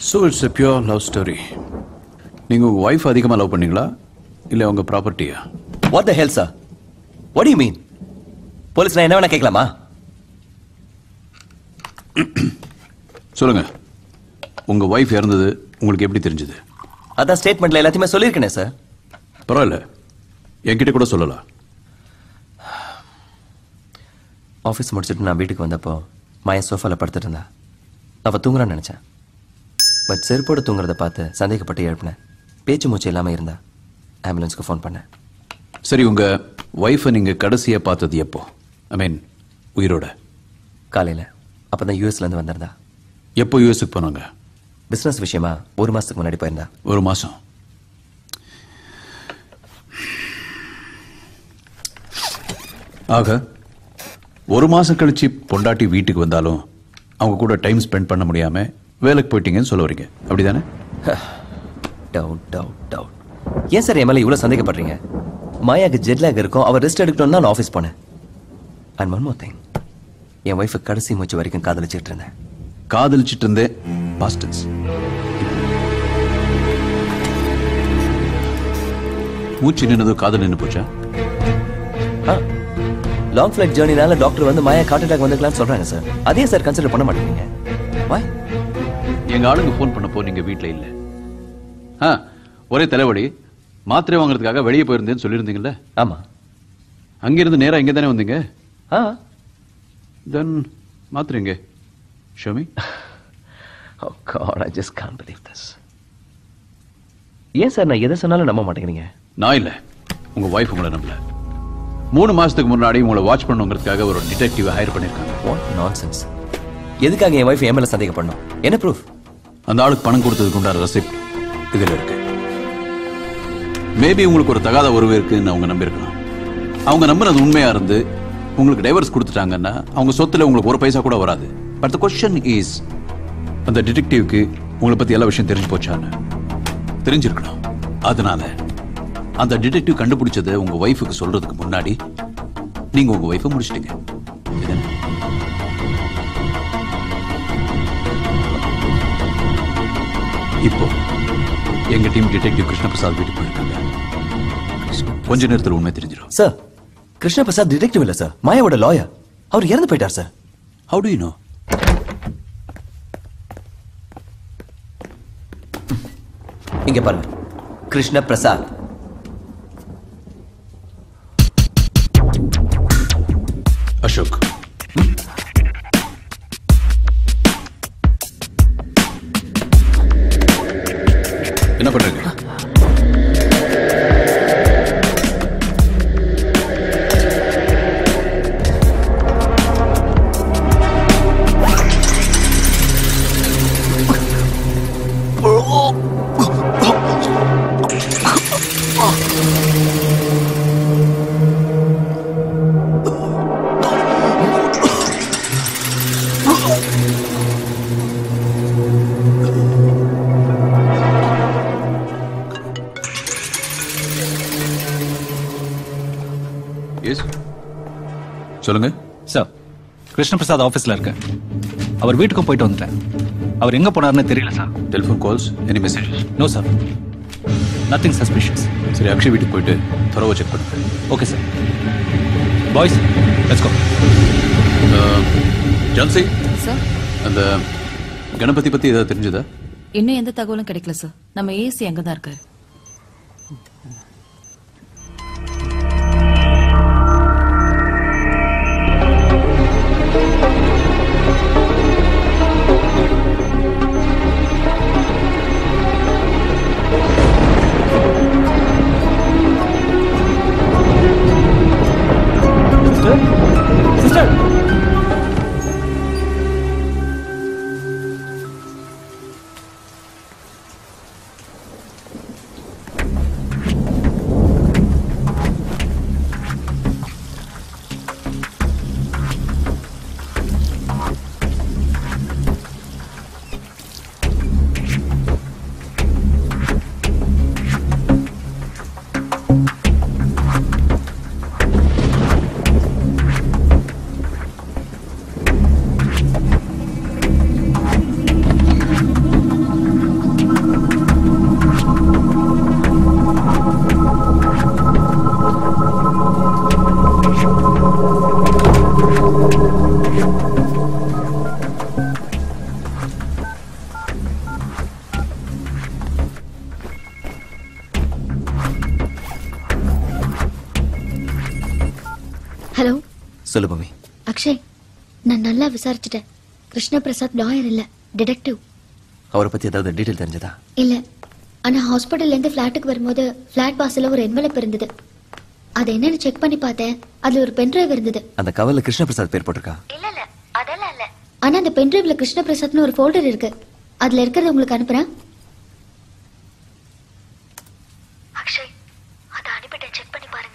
So it's a pure love story நீங்கள் உங்கள் wife அதிகமாக லவ் பண்ணீங்களா இல்லை உங்கள் ப்ராப்பர்ட்டியா what the hell sir what you mean police நான் என்ன வேணா கேட்கலாமா சொல்லுங்கள் உங்கள் ஒய்ஃப் இறந்தது உங்களுக்கு எப்படி தெரிஞ்சது அதான் ஸ்டேட்மெண்ட்ல எல்லாத்தையுமே சொல்லியிருக்கேனே சார் பரவாயில்ல என்கிட்ட கூட சொல்லலாம் ஆஃபீஸ் முடிச்சுட்டு நான் வீட்டுக்கு வந்தப்போ மாயா சோஃபால படுத்துட்டு இருந்தா அவ தூங்குறான்னு நினைச்சேன் பட் செருப்போடு தூங்குறத பார்த்து சந்தேகப்பட்டு எழுப்பினேன் பேச்சு மூச்சு இல்லாமல் இருந்தா ஆம்புலன்ஸ்க்கு ஃபோன் பண்ணேன் சரி உங்கள் ஒய்ஃபை நீங்கள் கடைசியாக பார்த்தது எப்போ ஐ மீன் உயிரோட காலையில் அப்போ தான் யூஎஸ்லேருந்து வந்திருந்தா எப்போ யூஎஸ்க்கு போனாங்க பிஸ்னஸ் விஷயமா ஒரு மாதத்துக்கு முன்னாடி போயிருந்தா ஒரு மாதம் ஆக ஒரு மாதம் கழிச்சு பொண்டாட்டி வீட்டுக்கு வந்தாலும் அவங்க கூட டைம் ஸ்பெண்ட் பண்ண முடியாமல் வேலைக்கு போயிட்டீங்கன்னு சொல்ல வரீங்க அப்படிதானே டவுட் டவுட் டவுட் ஏன் சார் என் மேலே இவ்வளோ சந்தேகப்படுறீங்க மாயாக்கு ஜெட்லாக் இருக்கும் அவர் ரெஸ்ட் எடுக்கணும்னு தான் நான் ஆஃபீஸ் போனேன் அண்ட் ஒன் மோர் திங் என் ஒய்ஃபு கடைசி மூச்சு வரைக்கும் காதலிச்சிட்டு இருந்தேன் காதலிச்சிட்டு இருந்தேன் பாஸ்டன்ஸ் மூச்சு நின்னது காதல் நின்று போச்சா லாங் ஃபிளைட் ஜேர்னினால டாக்டர் வந்து மாயா ஹார்ட் அட்டாக் வந்துக்கலாம்னு சொல்றாங்க சார் அதே சார் கன்சிடர் பண்ண மாட்டேங்கிறீங்க வாய் எங்க ஆளுங்க ஃபோன் பண்ணப்போ நீங்க வீட்ல இல்ல ஆ ஒரே தலைவலி மாத்திரை வாங்குறதுக்காக வெளியே போயிருந்தேன்னு சொல்லியிருந்தீங்கல்ல ஆமா அங்கிருந்து நேரா இங்க தானே வந்தீங்க ஆ தென் மாத்திரை எங்க show me Oh God, I just can't believe this. ஏன் சார் நான் எதை சொன்னாலும் நம்ப மாட்டேங்கிறீங்க நான் இல்ல உங்க ஒய்ஃப் உங்களை நம்பல மூணு மாசத்துக்கு முன்னாடி உங்களை வாட்ச் பண்ணுங்கிறதுக்காக ஒரு டிடெக்டிவ் ஹையர் பண்ணிருக்காங்க வாட் நான்சென்ஸ் எதுக்காக என் ஒய்ஃப் என் மேல சந்தேகப்படணும் என்ன ப்ரூஃப் அந்த ஆளுக்கு பணம் கொடுத்ததுக்கு உண்டான ரெசிப்ட் இதுல இருக்கு மேபி உங்களுக்கு ஒரு தகாத உறவு இருக்குன்னு அவங்க நம்பியிருக்கலாம் அவங்க நம்பினது உண்மையா இருந்து உங்களுக்கு டைவர்ஸ் கொடுத்துட்டாங்கன்னா அவங்க சொத்துல உங்களுக்கு ஒரு பைசா கூட வராது பட் த கொஸ்டின் இஸ் அந்த டிடெக்டிவ்க்கு உங்களை பத்தி எல்லா விஷயம் தெரிஞ்சு போச்சான்னு தெரிஞ்சிருக்கணும் அதனால அந்த டிடெக்டிவ் கண்டுபிடிச்சதை உங்க ஒய்ஃபுக்கு சொல்றதுக்கு முன்னாடி நீங்க உங்க ஒய்ஃபை முடிச்சிட்டீங்க இதுதானே? இப்போ எங்க டீம் டிடெக்டிவ் கிருஷ்ணபிரசாத் வீட்டுக்கு போயிருக்காங்க கொஞ்ச நேரத்தில் உண்மை தெரிஞ்சிடும் சார் கிருஷ்ண பிரசாத் டிடெக்டிவ் இல்ல சார் மாயாவோட லாயர் அவர் இறந்து போயிட்டார் sir how do you know இங்க பாருங்க கிருஷ்ண பிரசாத் அசோக் என்ன பண்றீங்க எஸ் சொல்லுங்க சார் கிருஷ்ணபிரசாத் ஆஃபீஸில் இருக்கேன் அவர் வீட்டுக்கும் போயிட்டு வந்துட்டேன் அவர் எங்கே போனார்னு தெரியல sir telephone calls any message no sir nothing suspicious சரி அக்ஷய் வீட்டுக்கு போயிட்டு தரவை செக் பண்ணுங்க okay sir boys let's go Jhansi sir அந்த கணபதி பத்தி ஏதாவது தெரிஞ்சதா இன்னும் எந்த தகவலும் கிடைக்கல சார் நம்ம ஏசி அங்க தான் இருக்காரு சிஸ்டர் சொல்லு பூமி அக்ஷய் நான் நல்லா விசாரிச்சுட்டேன் கிருஷ்ண பிரசாத் லாயர் இல்ல டிடெக்டிவ் அவரை பத்தி ஏதாவது டீட்டெயில் தெரிஞ்சதா இல்ல ஆனா ஹாஸ்பிடல்ல இருந்து ஃபிளாட்டுக்கு வரும்போது ஃபிளாட் வாசல்ல ஒரு என்வலப் இருந்தது அது என்னன்னு செக் பண்ணி பார்த்தேன் அதுல ஒரு பென்டிரைவ் இருந்தது அந்த கவர்ல கிருஷ்ண பிரசாத் பேர் போட்டிருக்கா இல்ல இல்ல அதெல்லாம் இல்ல ஆனா அந்த பென்டிரைவ்ல கிருஷ்ண பிரசாத்னு ஒரு ஃபோல்டர் இருக்கு அதுல இருக்கிறத உங்களுக்கு அனுப்புறேன் அக்ஷய் அத அனுப்பிட்டேன் செக் பண்ணி பாருங்க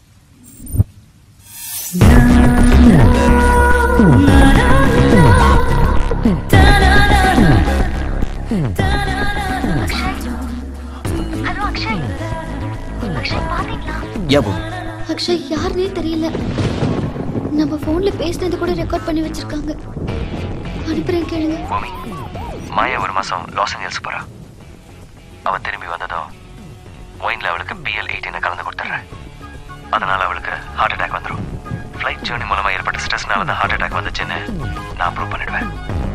ஹலோ அக்ஷய் அக்ஷய் பாத்தீங்களா யா பூமி அக்ஷய் யாருனே தெரியல நம்ம போன்ல பேசினது கூட ரெக்கார்ட் பண்ணி வச்சிருக்காங்க அனுப்புறேன் கேளுங்க பூமி மாயா ஒரு மாசம் லாஸ் ஏஞ்சல்ஸ் போறா அவன் திரும்பி வந்ததும் ஒயின்ல அவளுக்கு பிஎல் எயிட்டீனை கலந்து கொடுத்துட்றேன் அதனால அவளுக்கு ஹார்ட் அட்டாக் வந்துடும் ஃப்ளைட் ஜேர்னி மூலமா ஏற்பட்ட ஸ்ட்ரெஸ்னால தான் ஹார்ட் அட்டாக் வந்துச்சுன்னு நான் ப்ரூவ் பண்ணிடுவேன்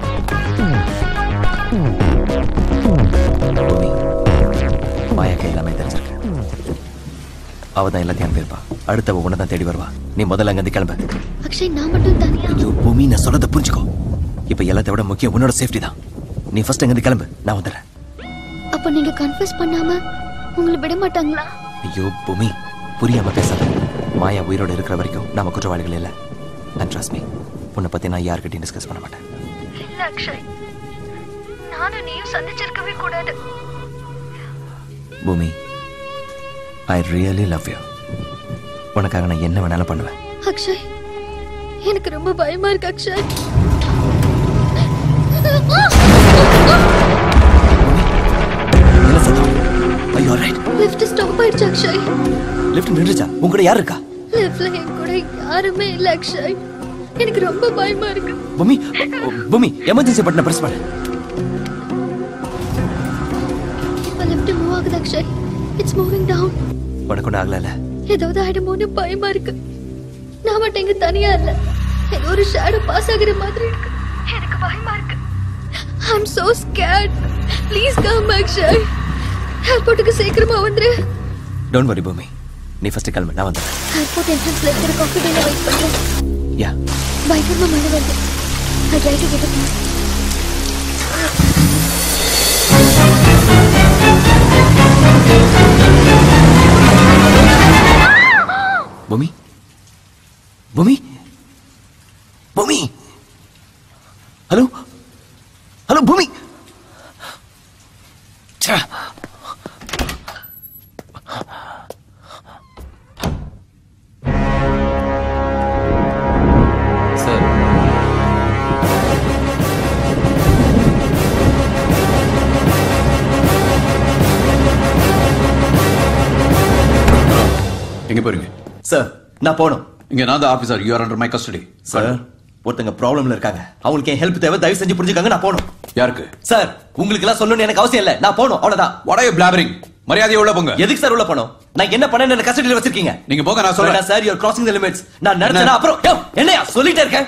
பூமி மாயாக்கு எல்லாமே தெரிஞ்சிருக்கு அவ தான் எல்லாத்தையும் அனுப்பியிருப்பா அடுத்தவ உன்னை தான் தேடி வருவா நீ முதல்ல அங்கிருந்து கிளம்பு அக்ஷய் நான் மட்டும் தனியா ஐயோ பூமி நான் சொல்றத புரிஞ்சுக்கோ இப்ப எல்லாத்தை விட முக்கியம் உன்னோட சேஃப்டி தான் நீ ஃபர்ஸ்ட் அங்கிருந்து கிளம்பு நான் வந்துடுறேன் அப்ப நீங்க கன்ஃபியூஸ் பண்ணாம உங்களை விட மாட்டாங்களா ஐயோ பூமி புரியாம பேசாத மாயா உயிரோட இருக்கிற வரைக்கும் நாம குற்றவாளிகள் இல்ல அண்ட் ட்ரஸ்ட் மீ உன்னை பத்தி நான் யார்கிட்டயும் டிஸ்கஸ் பண்ண மாட்டேன் இல்ல அக்ஷய் நானும் நீயும் சந்திச்சிருக்கவே கூடாது பூமி ஐ ரியலி லவ் யூ உனக்காக நான் என்ன வேணாலும் பண்ணுவேன் அக்ஷய் எனக்கு ரொம்ப பயமா இருக்கு அக்ஷய் என்ன சத்தம் ஐயோ ரைட் லிஃப்ட் ஸ்டாப் ஆயிடுச்சு அக்ஷய் லிஃப்ட் நின்றுச்சா உன் கூட யார் இருக்கா லிஃப்ட்ல என் கூட யாருமே இல்ல அக்ஷய் எனக்கு ரொம்ப பயமா இருக்கு பூமி பூமி எமர்ஜென்சி பட்டனை பிரஸ் பண்ணு இப்ப லிஃப்ட் மூவ் ஆகுது அக்ஷய் இட்ஸ் மூவிங் டவுன் உனக்கு ஒன்றும் ஆகல ஏதாவது ஆயிடுமோன்னு பயமா இருக்கு நான் மட்டும் இங்க தனியா இல்ல ஏதோ ஒரு ஷேடோ பாஸ் ஆகுற மாதிரி இருக்கு எனக்கு பயமா இருக்கு I am so scared please come Akshay ஏர்போர்ட்டுக்கு சீக்கிரமா வந்துரு டோன்ட் வரி பூமி நீ ஃபர்ஸ்ட் கிளம்பு நான் வந்துடுறேன் ஏர்போர்ட் என்ட்ரன்ஸ்ல இருக்கிற காஃபி டேல வெயிட் பண்றேன் யா பயங்கரமா மழை வருது I try to get up Bhoomi Bhoomi பூமி ஹலோ ஹலோ பூமி ச்சே. சார் எங்க போறீங்க சார் நான் போகணும் இங்க நான் தான் officer you are under my custody sir ஒருத்தங்க ப்ராப்ளம்ல இருக்காங்க அவங்களுக்கு என் ஹெல்ப் தேவை தயவு செஞ்சு புரிஞ்சுக்காங்க நான் போகணும் யாருக்கு சார் உங்களுக்கு எல்லாம் சொல்லணும்னு எனக்கு அவசியம் இல்ல நான் போகணும் அவ்வளவுதான் வாட் ஆர் யூ பிளாபரிங் மரியாதையை உள்ள போங்க எதுக்கு சார் உள்ள போனோம் நான் என்ன பண்ணேன்னு என்ன கஸ்டடியில் வச்சிருக்கீங்க நீங்க போங்க நான் சொல்றேன் sir you're crossing the limits நான் நடந்தேனா அப்புறம் யோ, என்னையா சொல்லிட்டே இருக்கேன்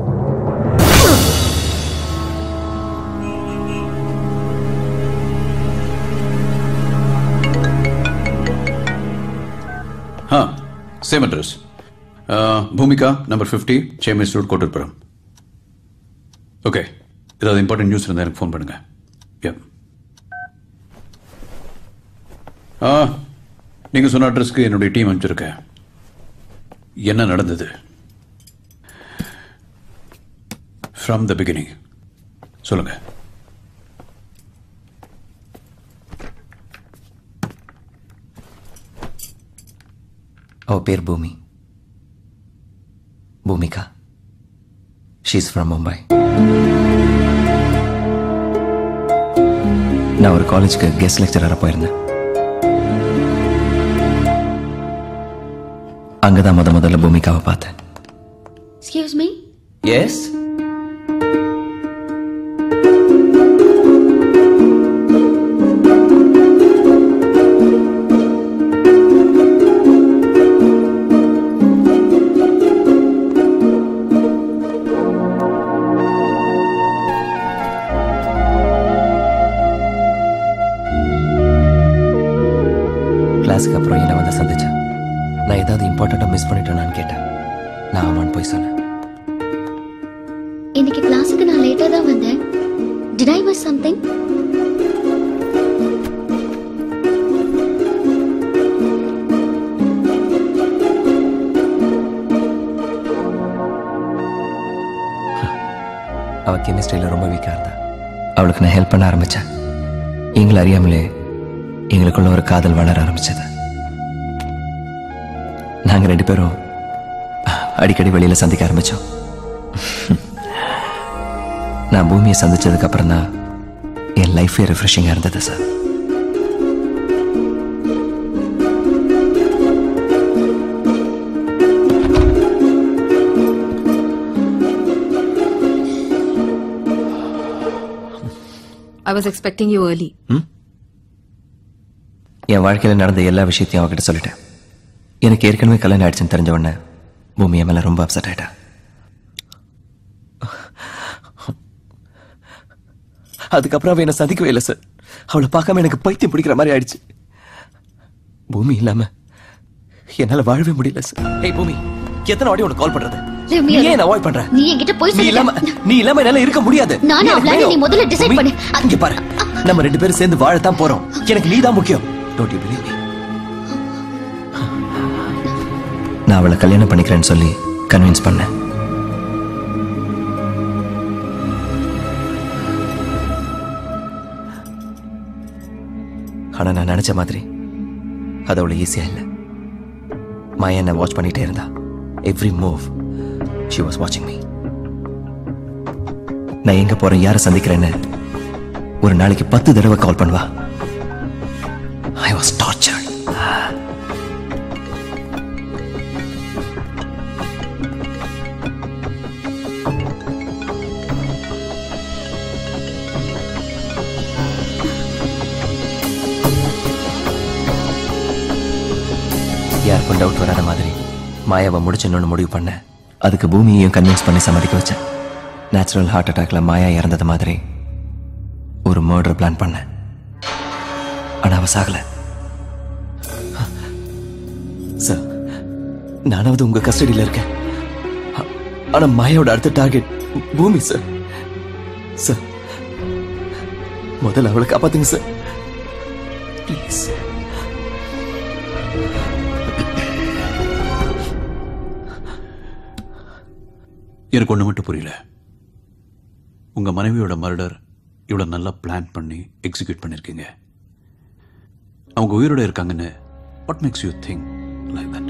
ah same address Bhoomika number fifty சேமஸ் ரோட் கோட்டூர்புரம் ஓகே ஏதாவது இம்பார்ட்டன்ட் நியூஸ் இருந்தால் எனக்கு ஃபோன் பண்ணுங்க Yeah. ஆ நீங்கள் சொன்ன அட்ரஸ்க்கு என்னுடைய டீம் அனுப்பிச்சிருக்கேன் என்ன நடந்தது ஃப்ரம் த பிகினிங் சொல்லுங்க அவ பேர் பூமி பூமிகா ஷீஸ் ஃப்ரம் மும்பை நான் ஒரு காலேஜ்க்கு கெஸ்ட் லெக்சரராக போயிருந்தேன் அங்கதான் முத முதல்ல பூமிகாவை பார்த்தேன் எக்ஸ்கியூஸ் மீ எஸ் கிளாஸுக்கு அப்புறம் என்ன வந்து சந்திச்சா நான் ஏதாவது இம்பார்ட்டண்ட்டாக மிஸ் பண்ணிட்டேனான்னு கேட்டேன் நான் ஆமான்னு போய் சொன்னேன் இன்னைக்கு கிளாஸுக்கு நான் லேட்டா தான் வந்தேன் டிட் ஐ மிஸ் சம்திங் அவ கெமிஸ்ட்ரியில் ரொம்ப வீக்காக இருந்தா அவளுக்கு நான் ஹெல்ப் பண்ண ஆரம்பித்தேன் எங்களை அறியாமலே எங்களுக்குள்ள ஒரு காதல் வளர ஆரம்பிச்சது நாங்கள் ரெண்டு பேரும் அடிக்கடி வெளியில் சந்திக்க ஆரம்பித்தோம் நான் பூமியை சந்திச்சதுக்கு அப்புறம் தான் என் லைஃபே ரிஃப்ரெஷிங்காக இருந்தது sir I was expecting you early என் வாழ்க்கையில் நடந்த எல்லா விஷயத்தையும் அவகிட்ட சொல்லிட்டேன் எனக்கு ஏற்கனவே கல்யாணம் ஆயிடுச்சுன்னு தெரிஞ்ச உடனே பூமி என் மேலே ரொம்ப அப்செட் ஆயிட்டா அதுக்கப்புறம் அவ என்னை சந்திக்கவே இல்லை சார் அவளை பார்க்காம எனக்கு பைத்தியம் பிடிக்கிற மாதிரி ஆயிடுச்சு பூமி இல்லாம என்னால வாழவே முடியல சார் ஏய் பூமி எத்தனை வாட்டி உனக்கு கால் பண்றது Leave me நீ alone. ஏன் அவாய்ட் பண்ற நீ என்கிட்ட போய் நீ இல்லாம நீ இல்லாம என்னால இருக்க முடியாது நானும் நீ எனக்கு அவளால வேணும். நீ முதல்ல decide பூமி, பண்ணு. அது- இங்க பாரு நம்ம ரெண்டு பேரும் சேர்ந்து வாழத்தான் போறோம் எனக்கு நீ தான் முக்கியம் டோன்ட் யூ பிலீவ் மீ நான் அவளை கல்யாணம் பண்ணிக்கிறேன்னு சொல்லி கன்வின்ஸ் பண்ணேன் ஆனா நான் நினைச்ச மாதிரி அது அவ்வளவு ஈஸியா இல்லை மாயா என்ன வாட்ச் பண்ணிட்டே இருந்தா எவ்ரி மூவ் ஷி வாஸ் வாட்சிங் மீ நான் எங்க போறேன் யாரை சந்திக்கிறேன்னு ஒரு நாளைக்கு பத்து தடவை கால் பண்ணுவா ஐ வாஸ் டார்ச்சர்ட் யாருக்கும் டவுட் வராத மாதிரி மாயாவை முடிச்சிடணும்னு முடிவு பண்ணேன் அதுக்கு பூமியையும் கன்வின்ஸ் பண்ணி சம்மதிக்க வச்சேன் நேச்சுரல் ஹார்ட் அட்டாக்ல மாயா இறந்தது மாதிரி ஒரு மர்டர் பிளான் பண்ணேன் ஆனா அவ சாகல சார் நானாவது உங்க கஸ்டடியில் இருக்கேன் ஆ- ஆனா மாயாவோட அடுத்த டார்கெட் பூமி சார் சார் முதல்ல அவளை காப்பாத்துங்க சார் ப்ளீஸ் எனக்கு ஒன்று மட்டும் புரியல உங்க மனைவியோட மர்டர் இவ்வளோ நல்லா பிளான் பண்ணி எக்ஸிக்யூட் பண்ணியிருக்கீங்க அவங்க உயிரோட இருக்காங்கன்னு what makes you think like that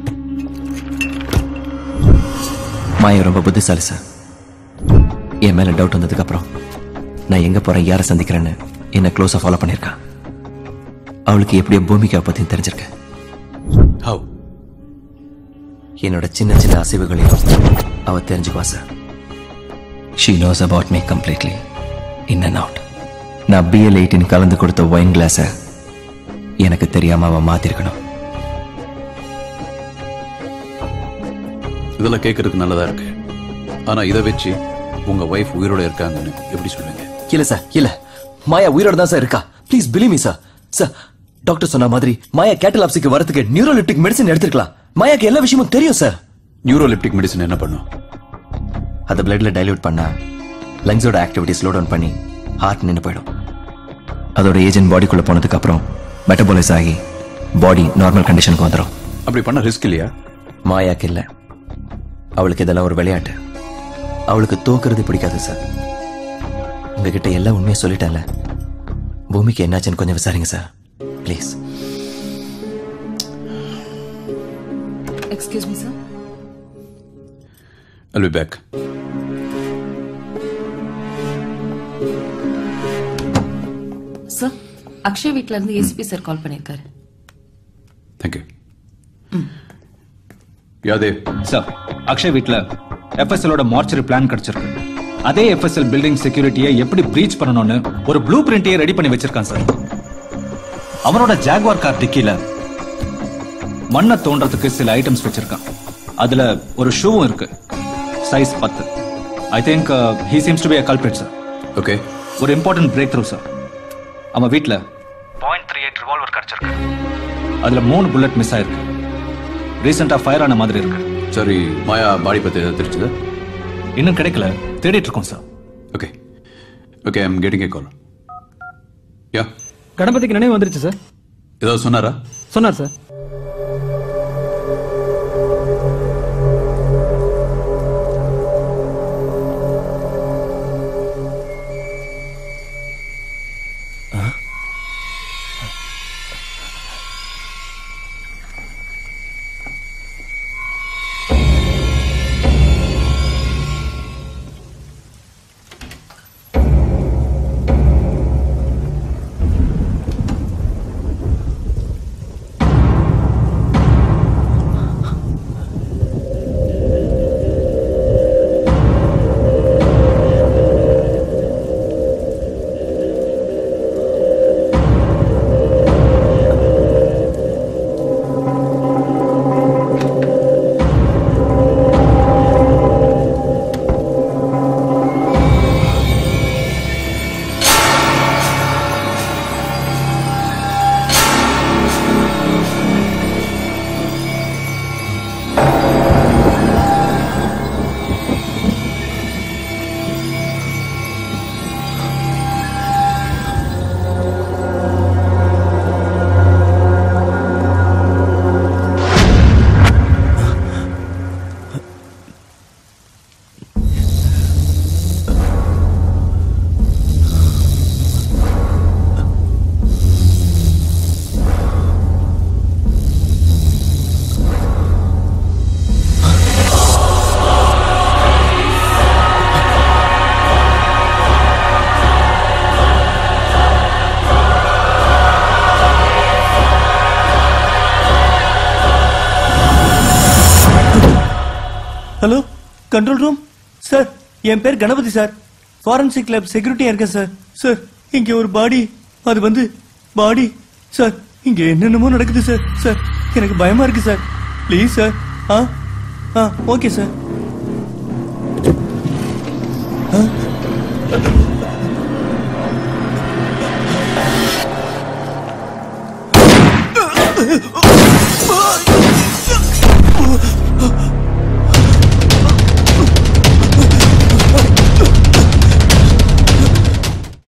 Maya ரொம்ப புத்திசாலி சார் என் மேல டவுட் வந்ததுக்கு அப்புறம் நான் எங்க போறேன் யாரை சந்திக்கிறேன்னு என்ன க்ளோஸா ஃபாலோ பண்ணியிருக்கான் அவளுக்கு எப்படியோ பூமிக்காவை பத்தியும் தெரிஞ்சிருக்கேன் ஹவ் என்னோட சின்ன சின்ன அசைவுகளையும் அவ தெரிஞ்சுக்குவா sir she knows about me completely in and out நான் பிஎல் எயிட்டின் கலந்து கொடுத்த ஒயின் கிளாஸை எனக்கு தெரியாம அவ மாத்திருக்கணும் இதெல்லாம் கேட்கறதுக்கு நல்லதா இருக்கு ஆனா இதை வச்சு உங்க ஒய்ஃப் உயிரோட இருக்காங்கன்னு எப்படி சொல்லுவீங்க இல்ல சார் இல்ல மாயா உயிரோட தான் சார் இருக்கா please believe me sir sir doctor சொன்ன மாதிரி மாயா கேட்டலாப்ஸுக்கு வரதுக்கு நியூரோலிப்டிக் மெடிசன் எடுத்துக்கலாம் மாயாக்கு எல்லா விஷயமும் தெரியும் சார் நியூரோலிப்டிக் மெடிசன் என்ன பண்ணும் அதை பிளட்ல டைல்யூட் பண்ணா லங்ஸோட ஆக்டிவிட்டி ஸ்லோ டவுன் பண்ணி ஹார்ட் நின்று போயிடும் அதோட ஏஜென்ட் பாடிக்குள்ள போனதுக்கு அப்புறம் மெட்டபாலைஸ் ஆகி பாடி நார்மல் கண்டிஷனுக்கு வந்துடும் அப்படி பண்ண ரிஸ்க் இல்லையா மாயாக்கு இல்லை அவளுக்கு இதெல்லாம் ஒரு விளையாட்டு அவளுக்கு தோக்குறது பிடிக்காது சார் உங்ககிட்ட எல்லா உண்மையும் சொல்லிட்டேன்ல பூமிக்கு என்னாச்சுன்னு கொஞ்சம் விசாரிங்க sir please excuse me sir I'll be back. Sir Akshay வீட்ல இருந்து ஏசிபி சார் கால் பண்ணிருக்காரு Thank you. Yadav sir Akshay வீட்ல எஃப்எஸ்எலோட மார்ச்சரி பிளான் கிடைச்சிருக்கு அதே எஃப்எஸ்எல் பில்டிங் செக்யூரிட்டியை எப்படி ப்ரீச் பண்ணணும்னு ஒரு ப்ளூ பிரிண்ட்டையே ரெடி பண்ணி வச்சிருக்கான் சார் அவனோட ஜாக்வார் கார் டிக்கில மண்ணை தோன்றதுக்கு சில ஐட்டம்ஸ் வச்சிருக்கான் அதுல ஒரு ஷூவும் இருக்கு சைஸ் பத்து I think he seems to be a culprit sir okay ஒரு இம்பார்ட்டன்ட் பிரேக் த்ரூ சார் அவன் வீட்டில் பாயிண்ட் த்ரீ எயிட் ரிவால்வர் கிடச்சிருக்கு அதில் மூணு புல்லட் மிஸ் ஆயிருக்கு ரீசெண்டாக ஃபயர் ஆன மாதிரி இருக்கு சரி மாயா பாடி பத்தி ஏதாவது தெரிஞ்சதா இன்னும் கிடைக்கல தேடிட்டு இருக்கோம் sir okay okay I'm getting a call yeah கணபதிக்கு நினைவு வந்துருச்சு சார் ஏதாவது சொன்னாரா சொன்னார் sir hello control room sir என் பேர் கணபதி சார் ஃபாரன்சிக் லேப் செக்யூரிட்டியா இருக்கேன் சார் சார் இங்க ஒரு பாடி அது வந்து பாடி சார் இங்க என்னென்னமோ நடக்குது சார் சார் எனக்கு பயமா இருக்கு sir please sir ah ah okay sir ah